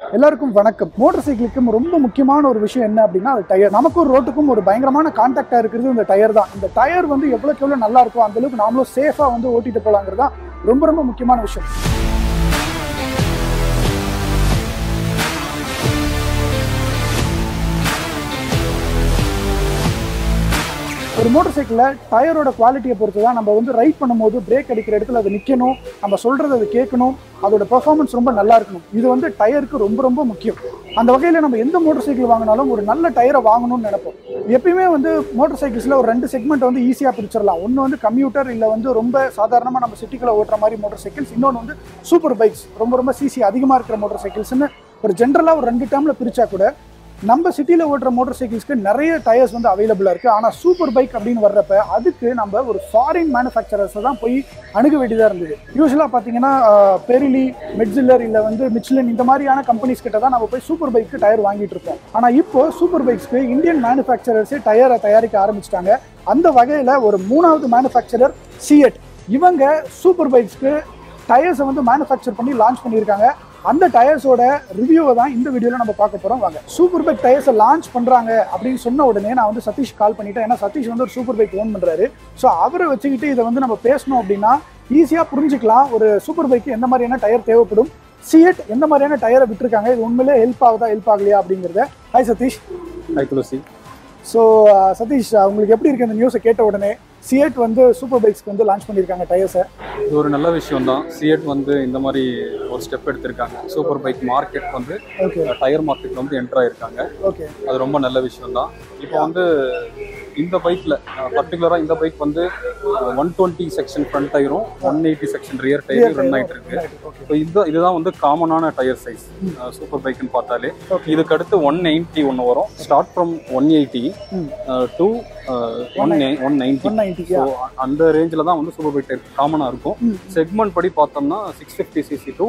எல்லாருக்கும் வணக்கம் மோட்டார் சைக்கிளுக்கும் ரொம்ப முக்கியமான ஒரு விஷயம் என்ன அப்படின்னா அது டயர் நமக்கும் ரோட்டுக்கும் ஒரு பயங்கரமான கான்டாக்டா இருக்கிறது இந்த டயர் தான் இந்த டயர் வந்து எவ்வளோக்கு எவ்வளோ நல்லா இருக்கோ அந்த அளவுக்கு நாமளும் சேஃபா வந்து ஓட்டிட்டு போலாங்கிறது தான் ரொம்ப ரொம்ப முக்கியமான விஷயம் ஒரு மோட்டார் சைக்கிளில் டயரோட குவாலிட்டியை பொறுத்து தான் நம்ம வந்து ரைட் பண்ணும்போது பிரேக் அடிக்கிற இடத்துல அது நிற்கணும் நம்ம சொல்கிறத அது கேட்கணும் அதோட பெர்ஃபார்மன்ஸ் ரொம்ப நல்லா இருக்கணும் இது வந்து டயருக்கு ரொம்ப ரொம்ப முக்கியம் அந்த வகையில் நம்ம எந்த மோட்டார் சைக்கிள் வாங்கினாலும் ஒரு நல்ல டயரை வாங்கணும்னு நினைப்போம் எப்பயுமே வந்து மோட்டார் சைக்கிள்ஸில் ஒரு ரெண்டு செக்மெண்ட் வந்து ஈஸியாக பிரிச்சிடலாம் ஒன்று வந்து கம்ப்யூட்டர் இல்லை வந்து ரொம்ப சாதாரணமாக நம்ம சிட்டிக்குள்ளே ஓட்டுற மாதிரி மோட்டார் சைக்கிள்ஸ் இன்னொன்று வந்து சூப்பர் பைக்ஸ் ரொம்ப ரொம்ப சிசி அதிகமாக இருக்கிற மோட்டார் சைக்கிள்ஸ்னு ஒரு ஜென்ரலாக ஒரு ரெண்டு டேர்மில் பிரிச்சா கூட நம்ம சிட்டியில் ஓட்டுற மோட்டார் சைக்கிள்ஸ்க்கு நிறைய டயர்ஸ் வந்து அவைலபிளாக இருக்குது ஆனால் சூப்பர் பைக் அப்படின்னு வர்றப்ப அதுக்கு நம்ம ஒரு ஃபாரின் மேனுஃபேக்சரர்ஸை தான் போய் அணுக வேண்டியதாக இருந்தது யூஸ்வலாக பார்த்தீங்கன்னா பெரிலி மெட்ஜில்லர் இல்லை வந்து மிச்லின் இந்த மாதிரியான கம்பெனிஸ் கிட்ட தான் நம்ம போய் சூப்பர் பைக்கு டயர் வாங்கிட்டு இருக்கோம் ஆனால் இப்போ சூப்பர் பைக்ஸ்க்கு இந்தியன் மேனுஃபேக்சரர்ஸே டயரை தயாரிக்க ஆரம்பிச்சிட்டாங்க அந்த வகையில் ஒரு மூணாவது மேனுஃபேக்சரர் சிஎட் இவங்க சூப்பர் பைக்ஸ்க்கு டயர்ஸை வந்து மேனுஃபேக்சர் பண்ணி லான்ச் பண்ணியிருக்காங்க அந்த டயர்ஸோட ரிவ்யூவை தான் இந்த வீடியோவில் நம்ம பார்க்க போகிறோம் வாங்க சூப்பர் பைக் டயர்ஸை லான்ச் பண்ணுறாங்க அப்படின்னு சொன்ன உடனே நான் வந்து சதீஷ் கால் பண்ணிட்டேன் ஏன்னா சதீஷ் வந்து ஒரு சூப்பர் பைக் ஓன் பண்ணுறாரு ஸோ அவரை வச்சுக்கிட்டு இதை வந்து நம்ம பேசணும் அப்படின்னா ஈஸியாக புரிஞ்சுக்கலாம் ஒரு சூப்பர் பைக்கு எந்த மாதிரியான டயர் தேவைப்படும் சிஎட் எந்த மாதிரியான டயரை விட்டுருக்காங்க இது உண்மையிலே ஹெல்ப் ஆகுதா ஹெல்ப் ஆகலையா அப்படிங்கிறத hi Satish hi Tulasi so Satish உங்களுக்கு எப்படி இருக்கு இந்த நியூஸை கேட்ட உடனே சிஎட் வந்து சூப்பர் பைக்ஸ்க்கு வந்து லான்ச் பண்ணியிருக்காங்க டயர்ஸை இது ஒரு நல்ல விஷயம் தான் சிஎட் வந்து இந்த மாதிரி ஒரு ஸ்டெப் எடுத்திருக்காங்க சூப்பர் பைக் மார்க்கெட் வந்து ஓகே டயர் மார்க்கெட் வந்து என்டர் ஆயிருக்காங்க ஓகே அது ரொம்ப நல்ல விஷயம் தான் இப்போ வந்து இந்த பைக்கில் பர்டிகுலராக இந்த பைக் வந்து ஒன் டுவெண்ட்டி செக்ஷன் ஃப்ரண்ட் டயரும் ஒன் எயிட்டி செக்ஷன் ரியர் டயரும் ரன் ஆயிட்டு இருக்கு ஓகே இப்போ இது இதுதான் வந்து காமனான டயர் சைஸ் சூப்பர் பைக்குன்னு பார்த்தாலே Okay. இதுக்கு அடுத்து ஒன் நைன்ட்டி ஒன்று வரும் ஸ்டார்ட் ஃப்ரம் ஒன் எயிட்டி ம். To one one ninety one ninety so அந்த ரேஞ்சில் தான் வந்து சூப்பர் பைக் டயர் காமனாக இருக்கும் ம். செக்மெண்ட் படி பார்த்தோம்னா six fifty cc to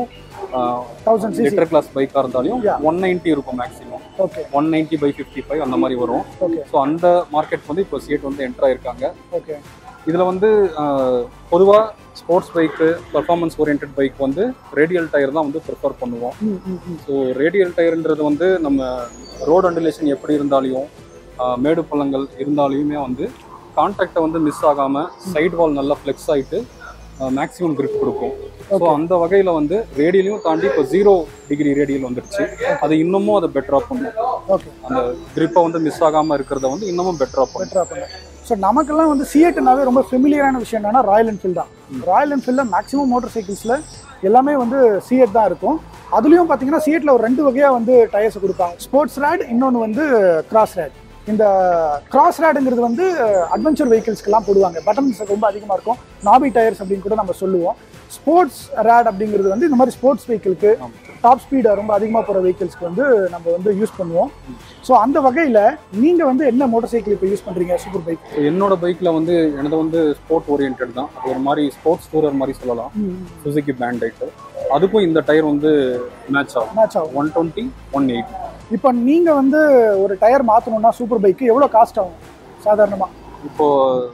thousand cc litre class பைக்காக இருந்தாலும் Yeah. ஒன் நைன்ட்டி இருக்கும் maximum okay one ninety by fifty five அந்த மாதிரி வரும் ஓகே ஸோ அந்த மார்க்கெட் வந்து இப்போ சிஎட் வந்து என்டர் ஆயிருக்காங்க ஓகே இதில் வந்து பொதுவாக sports bike performance oriented bike வந்து ரேடியல் டயர் தான் வந்து ப்ரிஃபர் பண்ணுவோம் ம் ம் ம் ஸோ ரேடியல் டயர்ன்றது வந்து நம்ம ரோடு அண்டுலேஷன் எப்படி இருந்தாலையும் ஆஹ் மேடு பள்ளங்கள் இருந்தாலையுமே வந்து கான்டாக்டை வந்து மிஸ் ஆகாமல் சைடு வால் நல்லா ஃப்ளெக்ஸ் ஆகிட்டு மேக்ஸிமம் grip கொடுக்கும் ஸோ அந்த வகையில் வந்து ரேடியலையும் தாண்டி இப்போ ஜீரோ டிகிரி ரேடியல் வந்துருச்சு அது இன்னமும் அதை பெட்டராக பண்ணும் ஓகே அந்த grip-அ வந்து மிஸ் ஆகாமல் இருக்கிறத வந்து இன்னமும் பெட்டராக பண்ணும் பெட்டரா பண்ண ஸோ நமக்கெல்லாம் வந்து சிஎட்னாவே ரொம்ப ஃபெமிலியரான விஷயம் என்னன்னா ராயல் என்ஃபீல்ட் தான் ராயல் என்ஃபீல்டில் மேக்ஸிமம் மோட்டார் சைக்கிள்ஸில் எல்லாமே வந்து சிஎட் தான் இருக்கும் அதுலேயும் பார்த்தீங்கன்னா சிஎட்டில் ஒரு ரெண்டு வகையாக வந்து டயர்ஸ் கொடுப்பாங்க ஸ்போர்ட்ஸ் ரேட் இன்னொன்று வந்து கிராஸ் ரேட் இந்த கிராஸ் ரேடுங்கிறது வந்து அட்வென்ச்சர் வெஹிக்கிள்ஸ்க்கெல்லாம் போடுவாங்க பட்டன்ஸ் ரொம்ப அதிகமாக இருக்கும் நாபி டயர்ஸ் அப்படின்னு கூட நம்ம சொல்லுவோம் ஸ்போர்ட்ஸ் ரேட் அப்படிங்கிறது வந்து இந்த மாதிரி ஸ்போர்ட்ஸ் வெஹிக்கிளுக்கு ஆமா. டாப் ஸ்பீடு ரொம்ப அதிகமாக போகிற வெஹிக்கிள்ஸ்க்கு வந்து நம்ம வந்து யூஸ் பண்ணுவோம் ஸோ அந்த வகையில் நீங்கள் வந்து என்ன மோட்டார் சைக்கிள் இப்போ யூஸ் பண்ணுறீங்க சூப்பர் பைக் ஸோ என்னோட பைக்கில் வந்து எனது வந்து ஸ்போர்ட் ஓரியன்ட் தான் அது ஒரு மாதிரி ஸ்போர்ட்ஸ் டூரர் மாதிரி சொல்லலாம் சுசுகி பேண்டைட்டு அதுக்கும் இந்த டயர் வந்து மேட்ச் ஆகும் மேட்ச் ஆகும் ஒன் டுவெண்ட்டி ஒன் எயிட்டி இப்போ நீங்கள் வந்து ஒரு டயர் மாற்றணும்னா சூப்பர் பைக்கு எவ்வளோ காஸ்ட் ஆகும் சாதாரணமாக இப்போ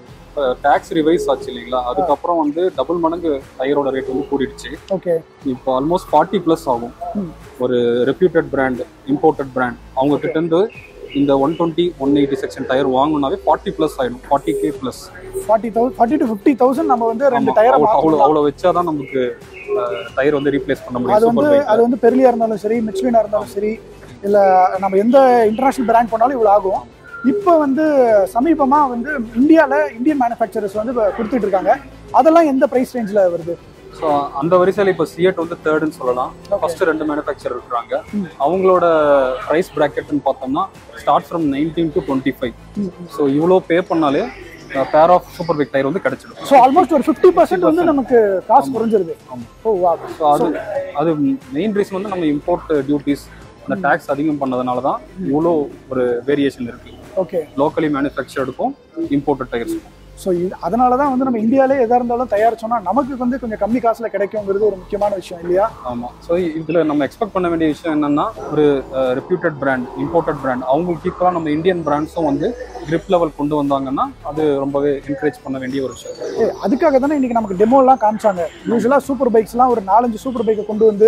டேக்ஸ் ரிவைஸ் ஆச்சு இல்லைங்களா அதுக்கப்புறம் வந்து டபுள் மடங்கு டயரோட ரேட் வந்து கூடிடுச்சு ஓகே இப்போ ஆல்மோஸ்ட் ஃபார்ட்டி ப்ளஸ் ஆகும் ம். ஒரு ரெப்யூட்டட் பிராண்ட் இம்போர்ட்டட் பிராண்ட் அவங்க கிட்ட இருந்து இந்த one twenty one eighty section tyre வாங்கினாவே ஃபார்ட்டி ப்ளஸ் ஆயிடும் forty K plus forty thousand forty to fifty thousand நம்ம வந்து ரெண்டு டயரை அவ்வளோ மாற்றணும் அவ்வளோ வச்சாதான் நமக்கு டயர் வந்து ரீப்ளேஸ் பண்ண அது முடியும் வந்து சூப்பர் பைக் அது வந்து பெர்லியா இருந்தாலும் சரி மிச்லினா இருந்தாலும் சரி இல்லை நம்ம எந்த இன்டர்நேஷனல் பிராண்ட் பண்ணாலும் இவ்வளோ ஆகும் இப்போ வந்து சமீபமாக வந்து இந்தியாவில் இந்தியன் மேனுஃபேக்சரர்ஸ் வந்து இப்ப கொடுத்துட்டு இருக்காங்க அதெல்லாம் எந்த ப்ரைஸ் ரேஞ்சில் வருது ஸோ அந்த வரிசையில் இப்போ சிஎட் வந்து தேர்டுன்னு சொல்லலாம் ஃபர்ஸ்ட் ரெண்டு மேனுஃபேக்சர் இருக்கிறாங்க ம். அவங்களோட ப்ரைஸ் ப்ராக்கெட்னு பார்த்தோம்னா start from nineteen to twenty five so இவ்வளோ பே பண்ணாலே pair of super bike tyre வந்து கிடைச்சிடும் ஸோ ஆல்மோஸ்ட் ஒரு ஃபிஃப்டி பர்சன்ட் வந்து நமக்கு காசு குறைஞ்சிருது ஆமா. ஓ வா ஸோ அது அது மெயின் ரீசன் வந்து நம்ம இம்போர்ட் டியூட்டிஸ் அந்த டேக்ஸ் அதிகம் பண்ணதுனால தான் இவ்வளோ ஒரு வேரியேஷன் இருக்கு ஓகே லோக்கலி மேனுஃபேக்சர்டுக்கும் இம்போர்ட்டட் டயர்ஸுக்கும் ஸோ இது அதனால தான் வந்து நம்ம இந்தியாவிலே எதாக இருந்தாலும் தயாரிச்சோம்னா நமக்கு வந்து கொஞ்சம் கம்மி காசில் கிடைக்குங்கிறது ஒரு முக்கியமான விஷயம் இல்லையா ஆமாம் ஸோ இதில் நம்ம எக்ஸ்பெக்ட் பண்ண வேண்டிய விஷயம் என்னன்னா ஒரு ரெப்யூட்டட் பிராண்ட் இம்போர்ட்டட் பிராண்ட் அவங்களுக்கு ஈக்குவலாக நம்ம இந்தியன் பிராண்ட்ஸும் வந்து grip லெவல் கொண்டு வந்தாங்கன்னா அது ரொம்பவே என்கரேஜ் பண்ண வேண்டிய ஒரு விஷயம் ஏய், அதுக்காக தானே இன்னைக்கு நமக்கு டெமோலாம் காமிச்சாங்க யூஸ்வலாக சூப்பர் பைக்ஸ்லாம் ஒரு நாலஞ்சு சூப்பர் பைக்கை கொண்டு வந்து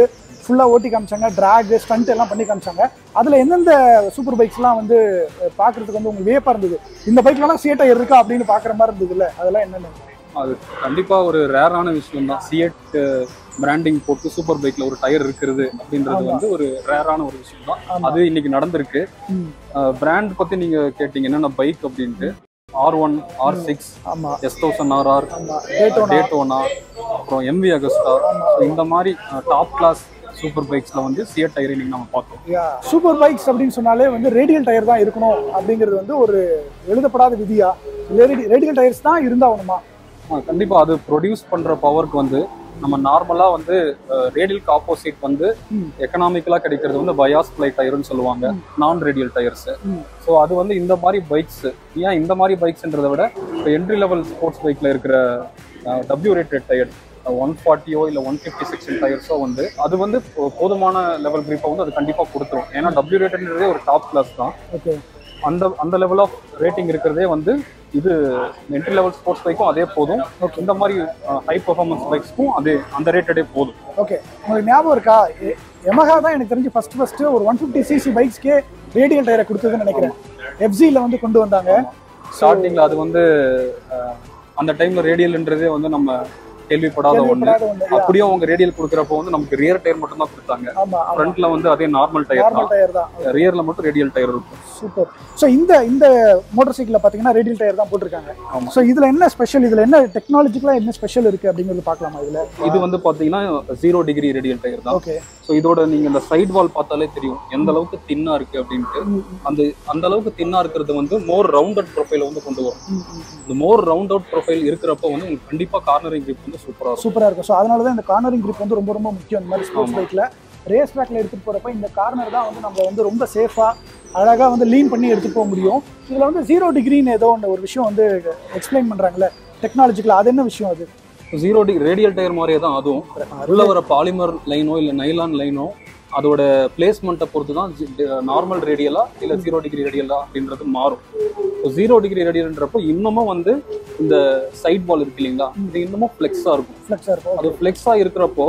ஃபுல்லாக ஓட்டி காமிச்சாங்க ட்ராக் ஸ்டண்ட் எல்லாம் பண்ணி காமிச்சாங்க அதில் எந்தெந்த சூப்பர் பைக்ஸ்லாம் வந்து அஹ், பார்க்கறதுக்கு வந்து உங்களுக்கு வியப்பாக இருந்தது இந்த பைக்லாம் சிஏ டயர் இருக்கா அப்படின்னு பார்க்குற மாதிரி இருந்ததுல்ல அதெல்லாம் என்னென்ன அது கண்டிப்பா ஒரு ரேரான விஷயம் தான் சிஎட் பிராண்டிங் போட்டு சூப்பர் பைக்ல ஒரு டயர் இருக்கிறது அப்படின்றது ஆமா. வந்து ஒரு ரேரான ஒரு விஷயம் தான் ஆமா. அது இன்னைக்கு நடந்திருக்கு ம். பிராண்ட் பத்தி நீங்க கேட்டீங்க என்னென்ன பைக் அப்படின்ட்டு ஆர் ஒன் ஆர் சிக்ஸ் ஆமாம் எஸ் தௌசண்ட் ஆர் ஆர் ஆமாம் டேட்டோனா டேட்டோனா அப்புறம் எம்வி அகஸ்டா இந்த மாதிரி டாப் கிளாஸ் சூப்பர் பைக்ஸ்ல வந்து சிஎட் டயர் இன்னைக்கு நம்ம பார்த்தோம் சூப்பர் பைக்ஸ் அப்படின்னு சொன்னாலே வந்து ரேடியல் டயர் தான் இருக்கணும் அப்படிங்கிறது வந்து ஒரு எழுதப்படாத விதியா ரேடியல் டயர்ஸ் தான் இருந்தாகணுமா ஆ, கண்டிப்பா அது ப்ரொடியூஸ் பண்ற பவருக்கு வந்து நம்ம நார்மலா வந்து ரேடியலுக்கு ஆப்போசிட் வந்து ம். எக்கனாமிக்கலா கிடைக்கிறது வந்து பயாஸ் பிளை டயர்னு சொல்லுவாங்க ம். நான் ரேடியல் டயர்ஸ் ம். ஸோ அது வந்து இந்த மாதிரி பைக்ஸ் ஏன் இந்த மாதிரி பைக்ஸ்ன்றதை விட இப்போ என்ட்ரி லெவல் ஸ்போர்ட்ஸ் பைக்ல இருக்கிற டபிள்யூ ரேட்டட் டயர் ஒன் ஃபார்ட்டியோ இல்லை ஒன் ஃபிஃப்டி செக்ஷன் டயர்ஸோ வந்து அது வந்து போ- போதுமான லெவல் கிரிப்பை வந்து அது கண்டிப்பாக கொடுத்துரும் ஏன்னா டபிள்யூ ரேட்டட்ன்றதே ஒரு டாப் கிளாஸ் தான் ஓகே அந்த அந்த லெவல் ஆஃப் ரேட்டிங் இருக்கிறதே வந்து இது என்ட்ரி லெவல் ஸ்போர்ட்ஸ் பைக்கும் அதே போதும் இந்த மாதிரி ஹை பெர்ஃபார்மன்ஸ் பைக்ஸ்க்கும் அதே அந்த ரேட்டடே போதும் ஓகே உங்களுக்கு ஞாபகம் இருக்கா எமஹா தான் எனக்கு தெரிஞ்சு ஃபர்ஸ்ட் ஃபர்ஸ்ட் ஒரு ஒன் ஃபிஃப்டி சிசி பைக்ஸ்க்கே ரேடியல் டயரை கொடுத்ததுன்னு நினைக்கிறேன் எஃப்ஜியில் வந்து கொண்டு வந்தாங்க ஸ்டார்டிங்ல அது வந்து அஹ், அந்த டைம்ல ரேடியல்ன்றதே வந்து நம்ம கேள்விப்படாத ஒண்ணு கேள்விப்படாத ஒன்று அப்படியே அவங்க ரேடியல் கொடுக்குறப்போ வந்து நமக்கு ரியர் டயர் மட்டும் தான் கொடுத்தாங்க ஆமா ஆமா ஃப்ரண்ட்ல வந்து அதே நார்மல் டயர் நார்மல் தான் டயர் தான் ரியர்ல மட்டும் ரேடியல் டயர் இருக்கும் சூப்பர் ஸோ இந்த இந்த மோட்டார் சைக்கிளில் பார்த்தீங்கன்னா ரேடியல் டயர் தான் போட்டிருக்காங்க ஆமா. ஸோ இதில் என்ன ஸ்பெஷல் இதில் என்ன டெக்னாலஜிக்கலாக என்ன ஸ்பெஷல் இருக்குது அப்படிங்கிறது பார்க்கலாமா இதில் இது வந்து பாத்தீங்கன்னா ஜீரோ டிகிரி ரேடியல் டயர் தான் ஓகே ஸோ இதோட நீங்க இந்த சைடு வால் பார்த்தாலே தெரியும் எந்த அளவுக்கு தின்னா இருக்கு அப்படின்ட்டு அந்த அந்த அளவுக்கு தின்னா இருக்கிறது வந்து மோர் ரவுண்டட் ப்ரொஃபைல வந்து கொண்டு வரும் இந்த மோர் ரவுண்ட் அவுட் ப்ரொஃபைல் இருக்கிறப்ப வந்து உங்களுக்கு கண்டிப்பா கார்னரிங் grip வந்து சூப்பரா இருக்கும் சூப்பராக இருக்கும் ஸோ அதனால தான் இந்த கார்னரிங் grip வந்து ரொம்ப ரொம்ப முக்கியம் இந்த மாதிரி ஸ்போர்ட்ஸ் ஆமா. பைக்கில் ரேஸ் ட்ராக்ல எடுத்துகிட்டு போகிறப்ப இந்த கார்னர் தான் வந்து நம்ம வந்து ரொம்ப சேஃபாக அழகாக வந்து லீன் பண்ணி எடுத்துட்டு போக முடியும் இதில் வந்து ஜீரோ டிகிரின்னு ஏதோ ஒன்று ஒரு விஷயம் வந்து எக்ஸ்பிளைன் பண்ணுறாங்கல்ல டெக்னாலஜிக்கல் அது என்ன விஷயம் அது ஜீரோ டிகிரி ரேடியல் டயர் மாதிரியே தான் அதுவும் உள்ள வர பாலிமர் லைனோ இல்ல நைலான் லைனோ அதோட பிளேஸ்மெண்ட்டை பொறுத்து தான் நார்மல் ரேடியலா இல்ல ஜீரோ டிகிரி ரேடியலா அப்படின்றது மாறும் ஜீரோ டிகிரி ரேடியல்ன்றப்போ இன்னமும் வந்து இந்த சைட் பால் இருக்கு இல்லைங்களா இது இன்னமும் ஃபிளெக்ஸா இருக்கும் ஃப்ளெக்ஸாக இருக்கும் அது ஃபிளெக்ஸா இருக்கிறப்போ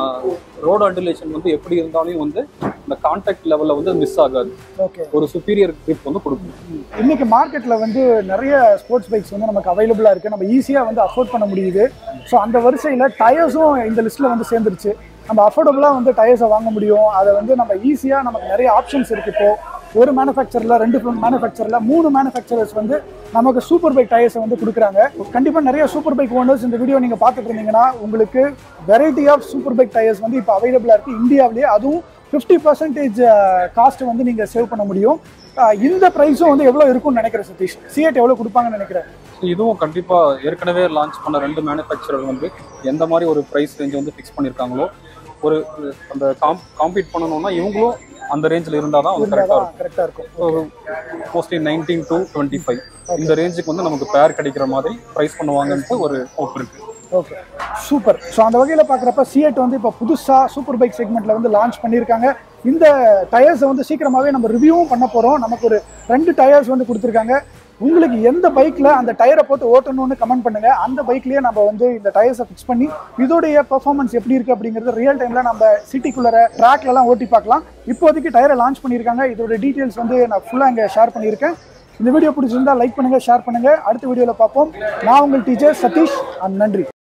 ரோடு அண்டுலேஷன் வந்து எப்படி இருந்தாலும் வந்து இந்த கான்டாக்ட் லெவல்ல வந்து மிஸ் ஆகாது ஓகே ஒரு சுப்பீரியர் grip வந்து கொடுக்கும் இன்னைக்கு மார்க்கெட்டில் வந்து நிறைய ஸ்போர்ட்ஸ் பைக்ஸ் வந்து நமக்கு அவைலபிளாக இருக்குது நம்ம ஈஸியாக வந்து அஃபோர்ட் பண்ண முடியுது ஸோ அந்த வரிசையில் டயர்ஸும் இந்த லிஸ்ட்டில் வந்து சேர்ந்துருச்சு நம்ம அஃபோர்டபுளாக வந்து டயர்ஸை வாங்க முடியும் அதை வந்து நம்ம ஈஸியாக நமக்கு நிறைய ஆப்ஷன்ஸ் இருக்கு இப்போ ஒரு மேனுஃபேக்சரில் ரெண்டு மேனுஃபேக்சரில் மூணு மேனுஃபேக்சரர்ஸ் வந்து நமக்கு சூப்பர் பைக் டயர்ஸை வந்து கொடுக்குறாங்க கண்டிப்பாக நிறைய சூப்பர் பைக் ஓனர்ஸ் இந்த வீடியோ நீங்கள் பார்த்துட்டு இருந்தீங்கன்னா உங்களுக்கு variety of super bike tyres வந்து இப்போ அவைலபிளாக இருக்குது இந்தியாவிலேயே அதுவும் ஃபிஃப்டி பர்சன்டேஜ் காஸ்ட் வந்து நீங்கள் சேவ் பண்ண முடியும் ஆஹ் இந்த ப்ரைஸும் வந்து எவ்வளோ இருக்கும்னு நினைக்கிறேன் சதீஷ் சிஎட் எவ்வளோ கொடுப்பாங்கன்னு நினைக்கிறேன் So இதுவும் கண்டிப்பா ஏற்கனவே லான்ச் பண்ண ரெண்டு மேனுஃபேக்சரர் வந்து எந்த மாதிரி ஒரு பிரைஸ் ரேஞ்ச் வந்து ஃபிக்ஸ் பண்ணியிருக்காங்களோ ஒரு அந்த காம் காம்பீட் பண்ணணும்னா இவங்களும் அந்த ரேஞ்சில் இருந்தால் தான் அது கரெக்டாக இருந்தால் கரெக்டாக இருக்கும் இருக்கும் mostly nineteen to twenty five இந்த ரேஞ்சுக்கு வந்து நமக்கு பேர் கிடைக்கிற மாதிரி ப்ரைஸ் பண்ணுவாங்கன்ட்டு ஒரு ஹோப் இருக்கு ஓகே சூப்பர் ஸோ அந்த வகையில் பார்க்குறப்ப சிஎட் வந்து இப்போ புதுசாக சூப்பர் பைக் செக்மெண்ட்டில் வந்து லான்ச் பண்ணியிருக்காங்க இந்த டயர்ஸை வந்து சீக்கிரமாகவே நம்ம ரிவ்யூவும் பண்ண போகிறோம் நமக்கு ஒரு ரெண்டு டயர்ஸ் வந்து கொடுத்துருக்காங்க உங்களுக்கு எந்த பைக்கில் அந்த டயரை போட்டு ஓட்டணும்னு கமெண்ட் பண்ணுங்க அந்த பைக்லேயே நம்ம வந்து இந்த டயர்ஸை ஃபிக்ஸ் பண்ணி இதோடைய பெர்ஃபார்மன்ஸ் எப்படி இருக்குது அப்படிங்கிறது ரியல் டைமில் நம்ம சிட்டிக்குள்ளே ட்ராக்லலாம் ஓட்டி பார்க்கலாம் இப்போதைக்கு டயரை லான்ச் பண்ணியிருக்காங்க இதோட டீட்டெயில்ஸ் வந்து நான் ஃபுல்லாக இங்கே ஷேர் பண்ணியிருக்கேன் இந்த வீடியோ பிடிச்சிருந்தா லைக் பண்ணுங்க ஷேர் பண்ணுங்க அடுத்த வீடியோவில் பார்ப்போம் நான் உங்கள் டீச்சர் சதீஷ் அண்ட் நன்றி